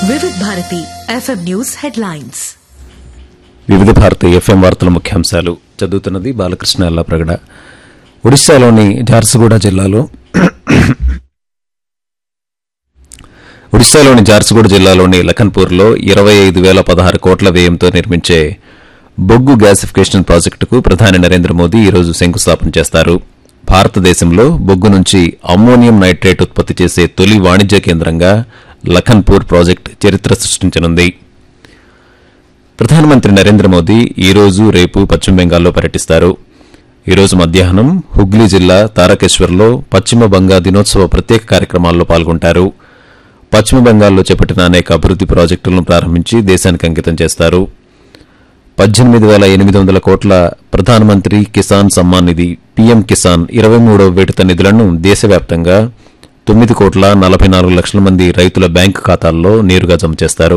వివిధ Bharati FM news headlines వివిధ భారత ఎఫ్ఎం వార్తల ముఖ్యాంశాలు చదువుతున్నది బాలకృష్ణ ప్రగడ ఒడిశాలోని జార్సుగూడ జిల్లాలో ఒడిశాలోని జార్సుగూడ జిల్లాలోని లఖన్పూర్లో ఇరవై ఐదు వేల పదహారు కోట్ల వ్యయంతో నిర్మించే బొగ్గు గ్యాసిఫికేషన్ ప్రాజెక్టుకు ప్రధాని నరేంద్ర మోదీ ఈరోజు శంకుస్థాపన చేస్తారు భారతదేశంలో బొగ్గు నుంచి అమ్మోనియం నైట్రేట్ ఉత్పత్తి చేసే తొలి వాణిజ్య కేంద్రంగా లఖన్పూర్ ప్రాజెక్టు చరిత్ర సృష్టించనుంది ప్రధానమంత్రి నరేంద్ర మోదీ ఈ రోజు రేపు పశ్చిమ బెంగాల్లో పర్యటిస్తారు ఈ రోజు మధ్యాహ్నం హుగ్లీ జిల్లా తారకేశ్వర్లో పశ్చిమ బంగా దినోత్సవ ప్రత్యేక కార్యక్రమాల్లో పాల్గొంటారు పశ్చిమ బెంగాల్లో చేపట్టిన అనేక అభివృద్ది ప్రాజెక్టులను ప్రారంభించి దేశానికి అంకితం చేస్తారు పద్దెనిమిది వేల ఎనిమిది వందల కోట్ల ప్రధానమంత్రి కిసాన్ సమ్మాన్ నిధి పీఎం కిసాన్ ఇరవై మూడవ విడత నిధులను దేశవ్యాప్తంగా తొమ్మిది కోట్ల నలభై నాలుగు లక్షల మంది రైతుల బ్యాంకు ఖాతాల్లో నేరుగా జమ చేస్తారు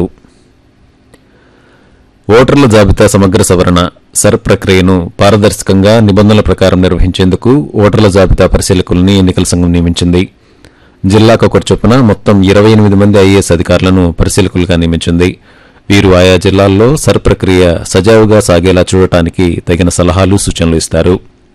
ఓటర్ల జాబితా సమగ్ర సవరణ సర్ ప్రక్రియను పారదర్శకంగా నిబంధనల ప్రకారం నిర్వహించేందుకు ఓటర్ల జాబితా పరిశీలకుల్ని ఎన్నికల సంఘం నియమించింది జిల్లాకు ఒకరు చొప్పున మొత్తం ఇరవై ఎనిమిది మంది ఐఏఎస్ అధికారులను పరిశీలకులుగా నియమించింది వీరు ఆయా జిల్లాల్లో సర్ ప్రక్రియ సజావుగా సాగేలా చూడటానికి తగిన సలహాలు సూచనలు ఇస్తారు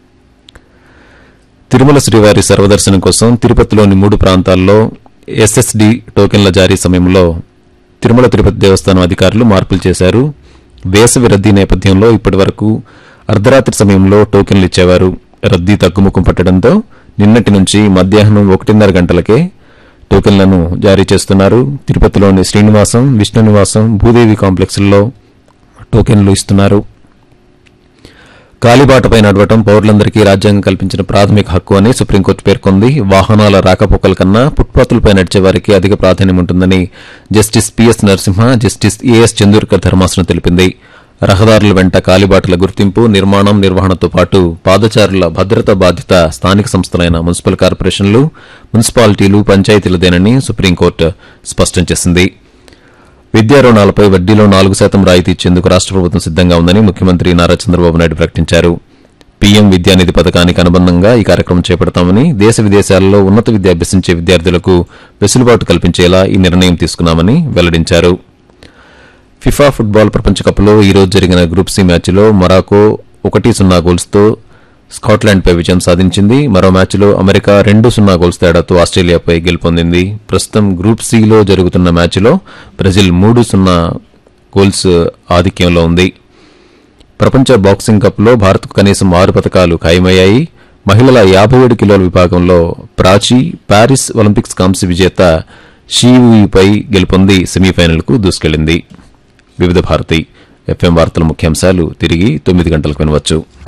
తిరుమల శ్రీవారి సర్వదర్శనం కోసం తిరుపతిలోని మూడు ప్రాంతాల్లో ఎస్ఎస్డి టోకెన్ల జారీ సమయంలో తిరుమల తిరుపతి దేవస్థానం అధికారులు మార్పులు చేశారు వేసవి రద్దీ నేపథ్యంలో ఇప్పటివరకు అర్ధరాత్రి సమయంలో టోకెన్లు ఇచ్చేవారు రద్దీ తగ్గుముఖం పట్టడంతో నిన్నటి నుంచి మధ్యాహ్నం ఒకటిన్నర గంటలకే టోకెన్లను జారీ చేస్తున్నారు తిరుపతిలోని శ్రీనివాసం విష్ణు నివాసం భూదేవి కాంప్లెక్స్ల్లో టోకెన్లు ఇస్తున్నారు కాలిబాటపై నడవటం పౌరులందరికీ రాజ్యాంగం కల్పించిన ప్రాథమిక హక్కు అని సుప్రీంకోర్టు పేర్కొంది వాహనాల రాకపోకల కన్నా ఫుట్పాత్లపై నడిచే వారికి అధిక ప్రాధాన్యం ఉంటుందని justice PS Narasimha justice AS Chandurkar ధర్మాసనం తెలిపింది రహదారుల వెంట కాలిబాటల గుర్తింపు నిర్మాణం నిర్వహణతో పాటు పాదచారుల భద్రతా బాధ్యత స్థానిక సంస్థలైన మున్సిపల్ కార్పొరేషన్లు మున్సిపాలిటీలు పంచాయతీలదేనని సుప్రీంకోర్టు స్పష్టం చేసింది విద్యా రుణాలపై వడ్డీలో నాలుగు శాతం రాయితీ ఇచ్చేందుకు రాష్ట ప్రభుత్వం సిద్దంగా ఉందని ముఖ్యమంత్రి నారా చంద్రబాబు నాయుడు ప్రకటించారు పీఎం విద్యానిధి పథకానికి అనుబంధంగా ఈ కార్యక్రమం చేపడతామని దేశ విదేశాలలో ఉన్నత విద్య అభ్యసించే విద్యార్థులకు వెసులుబాటు కల్పించేలా ఈ నిర్ణయం తీసుకున్నామని వెల్లడించారు ఫిఫా ఫుట్బాల్ ప్రపంచ కప్లో ఈ రోజు జరిగిన గ్రూప్ సి మ్యాచ్లో మొరాకో ఒకటి సున్నా గోల్స్తో స్కాట్లాండ్పై విజయం సాధించింది మరో మ్యాచ్లో అమెరికా రెండు సున్నా గోల్స్ తేడాతో ఆస్ట్రేలియాపై గెలుపొందింది ప్రస్తుతం గ్రూప్ సిలో జరుగుతున్న మ్యాచ్లో బ్రెజిల్ మూడు సున్నా గోల్స్ ఆధిక్యంలో ఉంది ప్రపంచ బాక్సింగ్ కప్లో భారత్కు కనీసం ఆరు పథకాలు ఖాయమయ్యాయి మహిళల యాభై ఏడు కిలోల విభాగంలో ప్రాచీ ప్యారిస్ ఒలింపిక్స్ కాంస్య విజేత షీవుయిపై గెలుపొంది సెమీఫైనల్కు దూసుకెళ్లింది వివిధ భారతి ఎఫ్ఎం వార్తల ముఖ్యాంశాలు తిరిగి తొమ్మిది గంటలకు వినవచ్చు